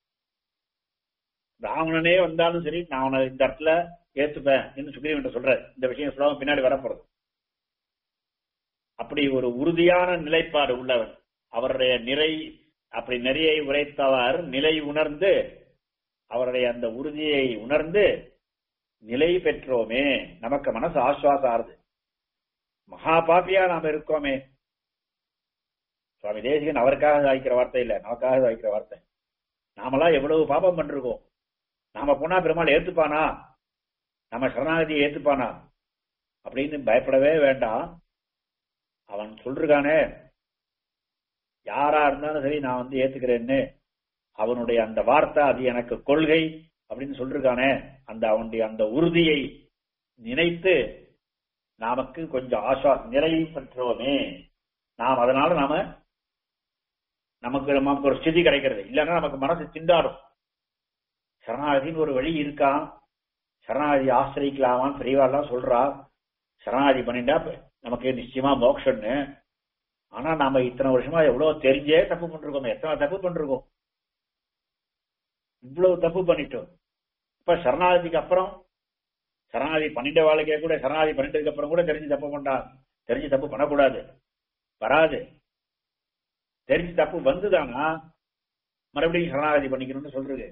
ராவணனே வந்தாலும் சரி நான் அவனை இந்த இடத்துல ஏத்துப்பேன் என்று சுக்ரீவன் சொல்ற இந்த விஷயம் சொல்லுவாங்க பின்னாடி வரப்போறது அப்படி ஒரு உறுதியான நிலைப்பாடு உள்ளவர் அவருடைய நிறை அப்படி நிறையை உரைத்தவர் நிலை உணர்ந்து அவருடைய அந்த உறுதியை உணர்ந்து நிலை பெற்றோமே நமக்கு மனசு ஆசுவாசம் ஆறுது மகா பாப்பியா நாம இருக்கோமே சுவாமி தேசிகன் அவருக்காக சாய்க்கிற வார்த்தை இல்ல நமக்காக சாய்க்கிற வார்த்தை நாமெல்லாம் எவ்வளவு பாபம் பண்ணிருக்கோம் நாம போனா பெருமாள் ஏத்துப்பானா நம்ம சரணாகதியை ஏத்துப்பானா அப்படின்னு பயப்படவே வேண்டாம் அவன் சொல்றானே யாரா இருந்தாலும் சரி நான் வந்து ஏத்துக்கிறேன்னு அவனுடைய அந்த வார்த்தை அது எனக்கு கொள்கை அப்படின்னு சொல்றானே அந்த அவனுடைய அந்த உறுதியை நினைத்து நமக்கு கொஞ்சம் ஆசுவாசம் நிறைவு பெற்றோமே நாம் அதனால நாம நமக்கு நமக்கு ஒரு ஸ்திதி கிடைக்கிறது இல்லைன்னா நமக்கு மனசு திண்டாடும் சரணாகதின்னு ஒரு வழி இருக்கான் சரணாகதி ஆசிரியிக்கலாமான்னு பெரியவாள்லாம் சொல்றா சரணாகதி பண்ணிட்டா நமக்கு நிச்சயமா மோட்சம்னு ஆனா நாம இத்தனை வருஷமா எவ்வளவு தெரிஞ்சே தப்பு பண்ணிருக்கோம் எத்தனை தப்பு பண்ணிருக்கோம் இவ்வளவு தப்பு பண்ணிட்டோம் இப்ப சரணாகதிக்கு அப்புறம் சரணாதி பன்னெண்டு வாழ்க்கைய கூட சரணாதி பன்னெண்டுக்கு அப்புறம் கூட தெரிஞ்சு தப்பு பண்ணா தெரிஞ்சு தப்பு பண்ணக்கூடாது வராது தெரிஞ்சு தப்பு வந்துதானா மறுபடியும் சரணாகதி பண்ணிக்கணும்னு சொல்றது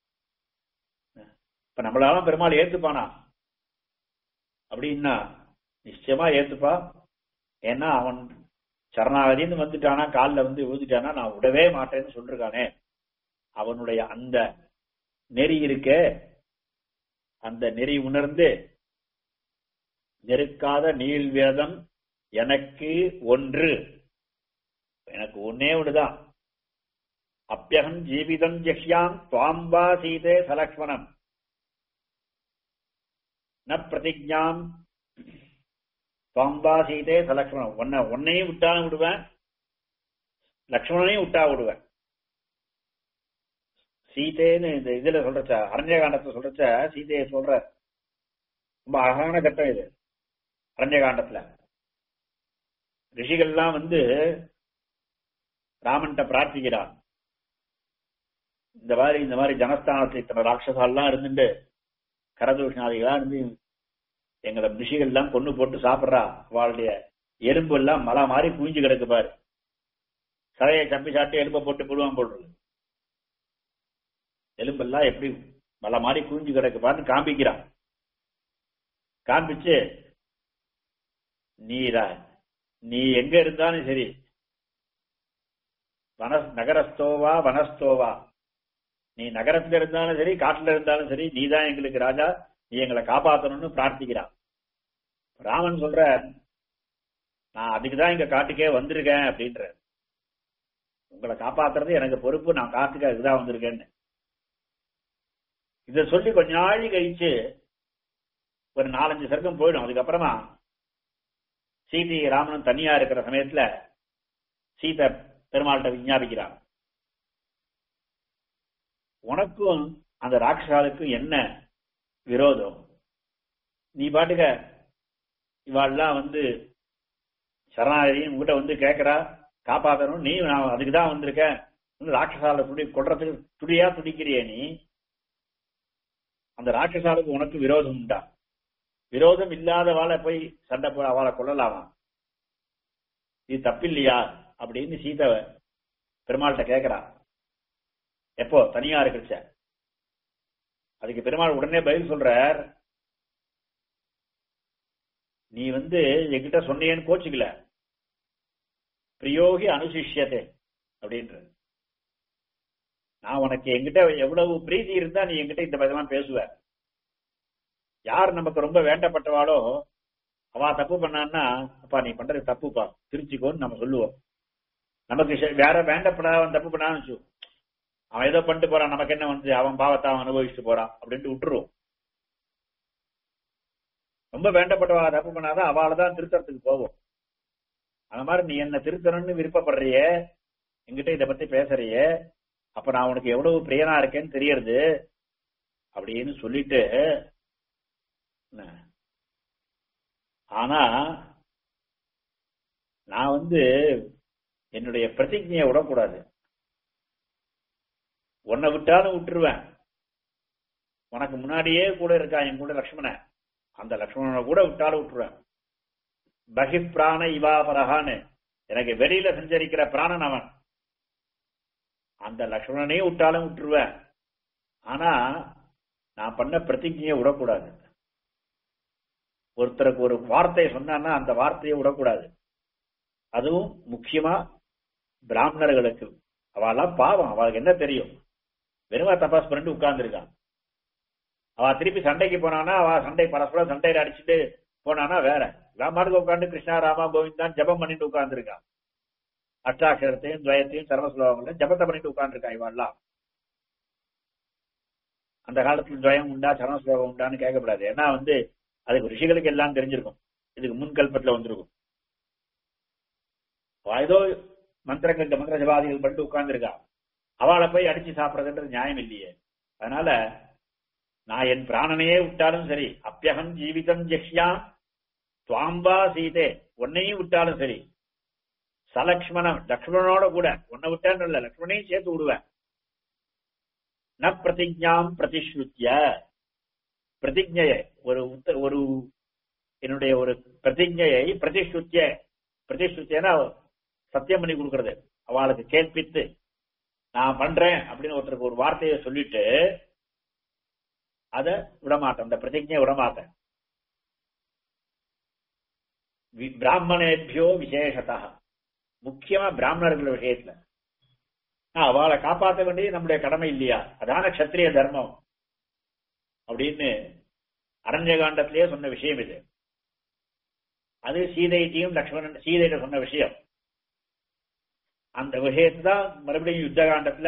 இப்ப நம்மளால பெருமாள் ஏத்துப்பானா அப்படின்னா நிச்சயமா ஏத்துப்பா ஏன்னா அவன் சரணாகதின்னு வந்துட்டானா காலில் வந்து விழுந்துட்டானா நான் விடவே மாட்டேன்னு சொல்லிருக்கானே அவனுடைய அந்த நெறி இருக்கே அந்த நெறி உணர்ந்து நெருக்காத நீள் வேதம் எனக்கு ஒன்று எனக்கு ஒன்னே ஒண்ணுதான் அப்பியகம் ஜீவிதம் ஜெஹ்யாம் துவாம்பா சீதே சலக்ஷ்மணம் ந பிரதிஜாம் துவாம்பா சீதே சலக்ஷ்மணம் ஒன்ன ஒன்னையும் விட்டாலும் விடுவேன் லக்ஷ்மணனையும் விட்டா விடுவேன் சீதேன்னு இந்த இதுல சொல்றச்ச அரண்யகாண்டத்தை சொல்றச்ச சீதையை சொல்ற ரொம்ப அழகான கட்டம் இது அரண்யகாண்டத்துல ரிஷிகள்லாம் வந்து ராமன்கிட்ட பிரார்த்திக்கிறான் இந்த மாதிரி இந்த மாதிரி ஜனஸ்தானத்துல இத்தனை ராட்சசாலாம் இருந்துட்டு கரதூஷணாதிகளா இருந்து எங்களை ரிஷிகள் எல்லாம் கொண்டு போட்டு சாப்பிடுறா அவளுடைய எலும்பு எல்லாம் மலை மாதிரி குவிஞ்சு கிடக்கு பாரு சதையை சப்பி சாப்பிட்டு எலும்பை போட்டு புழுவான் போடுறது எலும்பெல்லாம் எப்படி மலை மாதிரி குவிஞ்சு கிடக்கு பாருன்னு காண்பிக்கிறான் காண்பிச்சு நீரா நீ எங்க இருந்தாலும் சரி வன நகரஸ்தோவா வனஸ்தோவா நீ நகரத்துல இருந்தாலும் சரி காட்டுல இருந்தாலும் சரி நீ தான் எங்களுக்கு ராஜா நீ எங்களை காப்பாத்தணும்னு பிரார்த்திக்கிறான் ராமன் சொல்ற நான் அதுக்குதான் இங்க காட்டுக்கே வந்திருக்கேன் அப்படின்ற உங்களை காப்பாத்துறது எனக்கு பொறுப்பு நான் காட்டுக்கு அதுக்குதான் வந்திருக்கேன்னு இத சொல்லி கொஞ்ச நாள் கழிச்சு ஒரு நாலஞ்சு சர்க்கம் போயிடும் அதுக்கப்புறமா சீதை ராமனும் தனியா இருக்கிற சமயத்துல சீதை பெருமாள்கிட்ட விஞ்ஞாபிக்கிறான் உனக்கும் அந்த ராட்சசாலுக்கும் என்ன விரோதம் நீ பாட்டுக்க இவாள்லாம் வந்து சரணாகதி உங்ககிட்ட வந்து கேட்கறா காப்பாத்தணும் நீ நான் அதுக்கு தான் வந்திருக்கேன் ராட்சசால துடி கொள்றதுக்கு துடியா துடிக்கிறிய நீ அந்த ராட்சசாலுக்கு உனக்கு விரோதம் உண்டா விரோதம் இல்லாதவாளை போய் சண்டை போய் அவளை கொள்ளலாமா இது தப்பில்லையா அப்படின்னு சீதை பெருமாள்கிட்ட கேட்கிறா எப்போ தனியா இருக்குச்ச அதுக்கு பெருமாள் உடனே பதில் சொல்றார் நீ வந்து என்கிட்ட சொன்னியன்னு கோச்சிக்கல பிரியோகி அனுசிஷ்யத்தை அப்படின்ற நான் உனக்கு என்கிட்ட எவ்வளவு பிரீதி இருந்தா நீ என்கிட்ட இந்த விதமா பேசுவ யார் நமக்கு ரொம்ப வேண்டப்பட்டவாளோ அவ தப்பு பண்ணான்னா அப்பா நீ பண்றது தப்புப்பா திருச்சிக்கோன்னு நம்ம சொல்லுவோம் நமக்கு ச- வேற வேண்டப்படாதவன் தப்பு பண்ணான்னு வச்சு அவன் ஏதோ பண்ணிட்டு போறான் நமக்கு என்ன வந்து அவன் பாவத்தை அவன் அனுபவிச்சுட்டு போறான் அப்படின்ட்டு விட்டுருவோம் ரொம்ப வேண்டப்பட்டவா தப்பு பண்ணாதான் அவளை தான் திருத்தறதுக்கு போவோம் அந்த மாதிரி நீ என்ன திருத்தணும்னு விருப்பப்படுறியே என்கிட்ட இதை பத்தி பேசுறியே அப்ப நான் உனக்கு எவ்வளவு பிரியனா இருக்கேன்னு தெரியறது அப்படின்னு சொல்லிட்டு என்ன, ஆனா நான் வந்து என்னுடைய பிரதிஜையை விடக்கூடாது உன்னை விட்டாலும் விட்டுருவேன் உனக்கு முன்னாடியே கூட இருக்கா என் கூட லக்ஷ்மணன் அந்த லக்ஷ்மணனை கூட விட்டாலும் விட்டுருவேன் பகி பிராண இவாபரகான்னு எனக்கு வெளியில சஞ்சரிக்கிற பிராணன் அவன் அந்த லக்ஷ்மணனையும் விட்டாலும் விட்டுருவேன் ஆனா நான் பண்ண பிரதிஜையை விடக்கூடாது ஒருத்தருக்கு ஒரு வார்த்தை சொன்னான்னா அந்த வார்த்தையை விடக்கூடாது அதுவும் முக்கியமா பிராமணர்களுக்கு அவெல்லாம் பாவம் அவளுக்கு என்ன தெரியும் வெறுமா தபாஸ் பண்ணிட்டு உட்கார்ந்துருக்கான் அவ திருப்பி சண்டைக்கு போனானா அவ சண்டை பரஸ்பரம் சண்டையில அடிச்சுட்டு போனானா வேற ராமாடுக்கு உட்காந்து கிருஷ்ணா ராமா கோவிந்தான் ஜபம் பண்ணிட்டு உட்கார்ந்துருக்கான் அஷ்டாட்சரத்தையும் துவயத்தையும் சர்வஸ்லோகங்களையும் ஜபத்தை பண்ணிட்டு உட்கார்ந்துருக்கான் இவெல்லாம் அந்த காலத்துல துவயம் உண்டா சரணஸ்லோகம் உண்டான்னு கேட்கக்கூடாது ஏன்னா வந்து அதுக்கு ரிஷிகளுக்கு எல்லாம் தெரிஞ்சிருக்கும் இதுக்கு முன்கல்பத்துல வந்திருக்கும் அவ ஏதோ மந்திரங்கள் மந்திர ஜபாதிகள் பண்ணிட்டு உட்கார்ந்துருக்கா அவளை போய் அடிச்சு சாப்பிடுறதுன்றது நியாயம் இல்லையே அதனால நான் என் பிராணனையே விட்டாலும் சரி அப்பியகம் ஜீவிதம் ஜெஷ்யாம் துவாம்பா சீதே உன்னையும் விட்டாலும் சரி சலக்ஷ்மணம் லக்ஷ்மணனோட கூட உன்னை விட்டான்னு இல்ல லக்ஷ்மணையும் சேர்த்து விடுவேன் ந பிரதிஜாம் பிரதிஸ்ருத்திய பிரதிஜையை ஒரு உத்த- ஒரு என்னுடைய ஒரு பிரதிஜையை பிரதிஷ்டுத்திய பிரதிஷ்டுத்தியனா சத்தியம் பண்ணி கொடுக்கறது அவளுக்கு கேட்பித்து நான் பண்றேன் அப்படின்னு ஒருத்தருக்கு ஒரு வார்த்தையை சொல்லிட்டு அத விடமாட்டேன் அந்த பிரதிஜையை விடமாட்டேன் வி- பிராமணேபியோ விசேஷதா முக்கியமா பிராமணர்கள் விஷயத்துல ஆஹ், அவளை காப்பாற்ற வேண்டியது நம்முடைய கடமை இல்லையா அதான க்ஷத்திரிய தர்மம் அப்படின்னு அரண்யகாண்டத்திலேயே சொன்ன விஷயம் இது அது சீதைட்டையும் லக்ஷ்மணன் சீதையிட்ட சொன்ன விஷயம் அந்த விஷயத்தை தான் மறுபடியும் யுத்த காண்டத்துல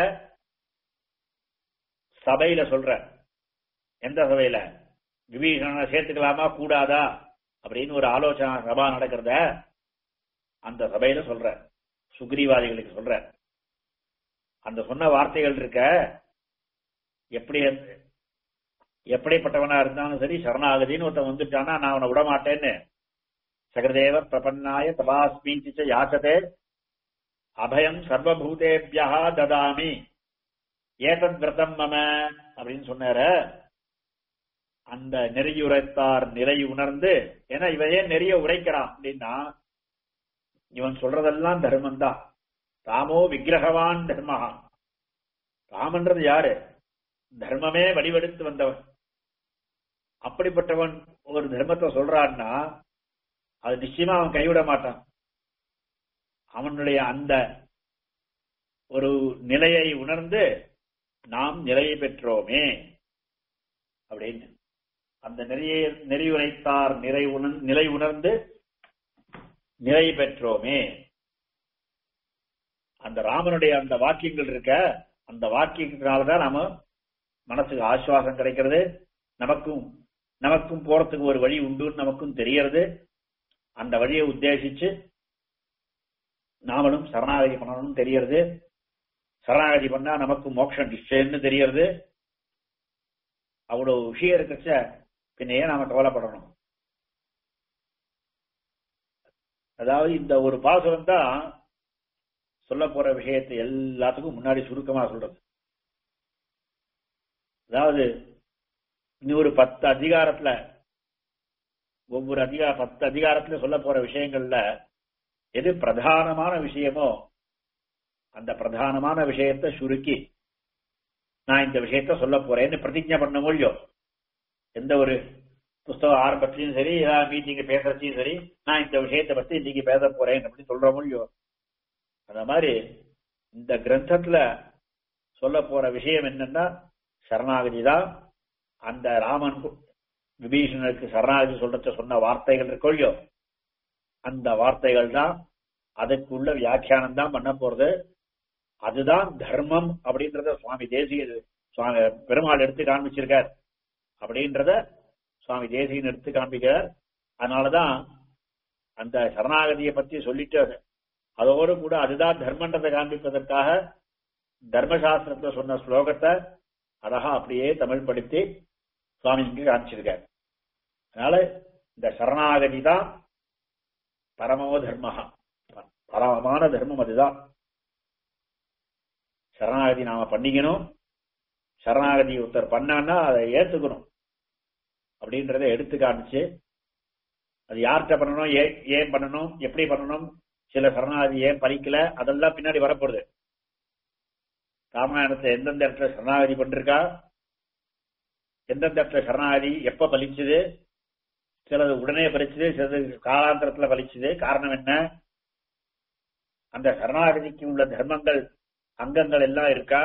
சபையில சொல்ற எந்த சபையில விபீஷணனை சேர்த்துக்கலாமா கூடாதா அப்படின்னு ஒரு ஆலோசனை சபா நடக்கிறத அந்த சபையில சொல்ற சுக்ரீவாதிகளுக்கு சொல்ற அந்த சொன்ன வார்த்தைகள் இருக்க எப்படி எப்படிப்பட்டவனா இருந்தாலும் சரி சரணாகதின்னு ஒருத்தன் வந்துட்டானா நான் அவனை விட மாட்டேன்னு சகதேவ பிரபன்னாய தபாஸ்மீச்சி யாச்சதே அபயம் சர்வபூதேபியா ததாமி ஏதத் விரதம் மம அப்படின்னு சொன்னாரு அந்த நெறியுரைத்தார் நிலை உணர்ந்து ஏன்னா இவன் ஏன் நெறிய உரைக்கிறான் அப்படின்னா இவன் சொல்றதெல்லாம் தர்மம் தான் தாமோ விக்கிரகவான் தர்மஹா ராமன்றது யாரு தர்மமே வடிவெடுத்து வந்தவன் அப்படிப்பட்டவன் ஒரு தர்மத்தை சொல்றான்னா அது நிச்சயமா அவன் கைவிட மாட்டான் அவனுடைய அந்த ஒரு நிலையை உணர்ந்து நாம் நிலையை பெற்றோமே அப்படின்னு அந்த நெறியை நெறியுரைத்தார் நிறை உணர் நிலை உணர்ந்து நிலை பெற்றோமே அந்த ராமனுடைய அந்த வாக்கியங்கள் இருக்க அந்த வாக்கியத்தினாலதான் நாம மனசுக்கு ஆசுவாசம் கிடைக்கிறது நமக்கும் நமக்கும் போறதுக்கு ஒரு வழி உண்டுன்னு நமக்கும் தெரியறது அந்த வழியை உத்தேசிச்சு நாமளும் சரணாகதி பண்ணணும்னு தெரியறது சரணாகதி பண்ணா நமக்கு மோட்சம் நிச்சயம்னு தெரியறது அவ்வளவு விஷயம் இருக்கச்ச பின்ன ஏன் நாம கவலைப்படணும் அதாவது இந்த ஒரு பாசுரம் தான் சொல்ல போற விஷயத்தை எல்லாத்துக்கும் முன்னாடி சுருக்கமா சொல்றது அதாவது இன்னொரு பத்து அதிகாரத்துல ஒவ்வொரு அதிகார பத்து அதிகாரத்துல சொல்ல போற விஷயங்கள்ல எது பிரதானமான விஷயமோ அந்த பிரதானமான விஷயத்தை சுருக்கி நான் இந்த விஷயத்த சொல்ல போறேன்னு பிரதிஜை பண்ண முடியும் எந்த ஒரு புஸ்தக ஆரம்பத்திலையும் சரி மீட்டிங் பேசுறதையும் சரி நான் இந்த விஷயத்தை பத்தி இன்னைக்கு பேச போறேன் அப்படின்னு சொல்ற முடியும் அந்த மாதிரி இந்த கிரந்தத்துல சொல்ல போற விஷயம் என்னன்னா சரணாகதி தான் அந்த ராமன் விபீஷணனுக்கு சரணாகதி சொல்றத சொன்ன வார்த்தைகள் இருக்கொள்ளியோ அந்த வார்த்தைகள் தான் அதுக்குள்ள வியாக்கியானம் தான் பண்ண போறது அதுதான் தர்மம் அப்படின்றத சுவாமி தேசிய சுவாமி பெருமாள் எடுத்து காண்பிச்சிருக்கார் அப்படின்றத சுவாமி தேசியன் எடுத்து காண்பிக்கிறார் அதனாலதான் அந்த சரணாகதியை பத்தி சொல்லிட்டு அதோடு கூட அதுதான் தர்மன்றதை காண்பிப்பதற்காக தர்மசாஸ்திரத்துல சொன்ன ஸ்லோகத்தை அழகா அப்படியே தமிழ் படுத்தி சுவாமி இங்கு காமிச்சிருக்கார் அதனால இந்த சரணாகதி தான் பரமோ தர்மஹா பரமமான தர்மம் அதுதான் சரணாகதி நாம பண்ணிக்கணும் சரணாகதி ஒருத்தர் பண்ணான்னா அதை ஏத்துக்கணும் அப்படின்றத எடுத்து காமிச்சு அது யார்கிட்ட பண்ணணும் ஏன் ஏன் பண்ணணும் எப்படி பண்ணணும் சில சரணாகதி ஏன் பலிக்கல அதெல்லாம் பின்னாடி வரப்போகுது ராமாயணத்தை எந்தெந்த இடத்துல சரணாகதி பண்ணிருக்கா எந்தெந்த இடத்துல சரணாகதி எப்ப பலிச்சுது சிலது உடனே பலிச்சுது சிலது காலாந்தரத்துல பலிச்சுது காரணம் என்ன அந்த சரணாகதிக்கு உள்ள தர்மங்கள் அங்கங்கள் எல்லாம் இருக்கா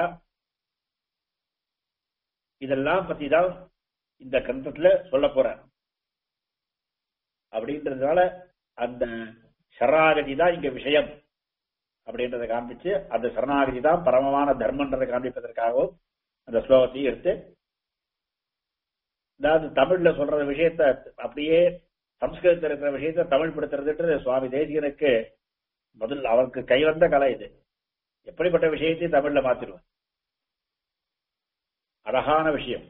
இதெல்லாம் பத்தி தான் இந்த கிரந்தத்துல சொல்ல போற அப்படின்றதுனால அந்த சரணாகதி தான் இங்க விஷயம் அப்படின்றத காண்பிச்சு அந்த சரணாகதி தான் பரமமான தர்மன்றதை காண்பிப்பதற்காகவும் அந்த ஸ்லோகத்தையும் எடுத்து அதாவது தமிழ்ல சொல்ற விஷயத்த அப்படியே சம்ஸ்கிருதத்தில் இருக்கிற விஷயத்த தமிழ் படுத்துறதுன்றது சுவாமி தேசிகனுக்கு முதல் அவருக்கு கைவந்த கலை இது எப்படிப்பட்ட விஷயத்தையும் தமிழ்ல மாத்திருவார் அழகான விஷயம்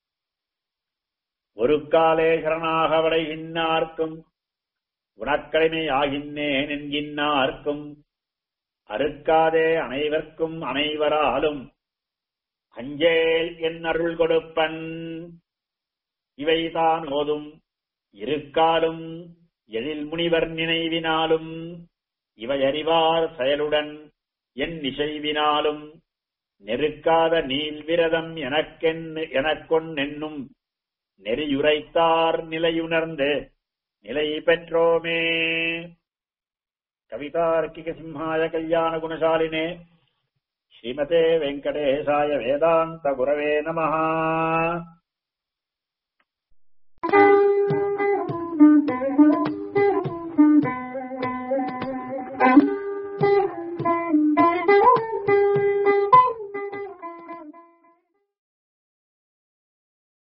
ஒரு காலே சரணாக வளைகின்னார்க்கும் உனக்கடிமை ஆகின்னேன் என்கின்னார்க்கும் அறுக்காதே அனைவர்க்கும் அனைவராலும் அஞ்சேல் என் அருள் கொடுப்பன் இவைதான் ஓதும் இருக்காலும் எழில் முனிவர் நினைவினாலும் இவை அறிவார் செயலுடன் என் இசைவினாலும் நெருக்காத நீள் விரதம் எனக்கென் எனக்கொன்னென்னும் நெறியுரைத்தார் நிலையுணர்ந்து நிலை பெற்றோமே கவிதார்க்கிக சிம்ஹாய கல்யாண குணசாலினே ஸ்ரீமதே வெங்கடேசாய வேதாந்த குரவே நமஹா